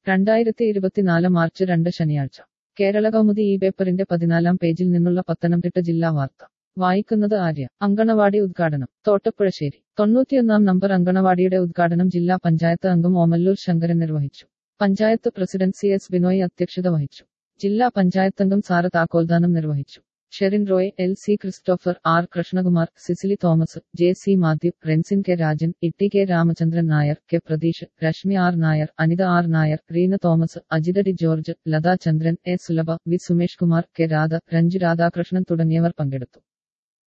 രണ്ടായിരത്തി ഇരുപത്തിനാല് മാർച്ച് രണ്ട് ശനിയാഴ്ച കേരള കൗമുദി ഈ പേപ്പറിന്റെ പതിനാലാം പേജിൽ നിന്നുള്ള പത്തനംതിട്ട ജില്ലാ വാർത്ത വായിക്കുന്നത് ആര്യ അങ്കണവാടി ഉദ്ഘാടനം തോട്ടപ്പുഴശ്ശേരി തൊണ്ണൂറ്റിയൊന്നാം നമ്പർ അങ്കണവാടിയുടെ ഉദ്ഘാടനം ജില്ലാ പഞ്ചായത്ത് അംഗം ഓമല്ലൂർ ശങ്കരൻ നിർവഹിച്ചു panchayat president C S Binoy അധ്യക്ഷത വഹിച്ചു ജില്ലാ പഞ്ചായത്ത് അംഗം സാറ താക്കോൽദാനം നിർവഹിച്ചു Sherin Roy L C Christopher R Krishnakumar Cecily Thomas J C Mathew Rensin K Rajan Itty K Ramachandran Nair K Pratheesh Reshmi R Nair Anitha R Nair Reena Thomas Ajitha D George Latha Chandran A Sulabha V Sumesh Kumar K Radha Ranju Radhakrishnan തുടങ്ങിയവർ പങ്കെടുത്തു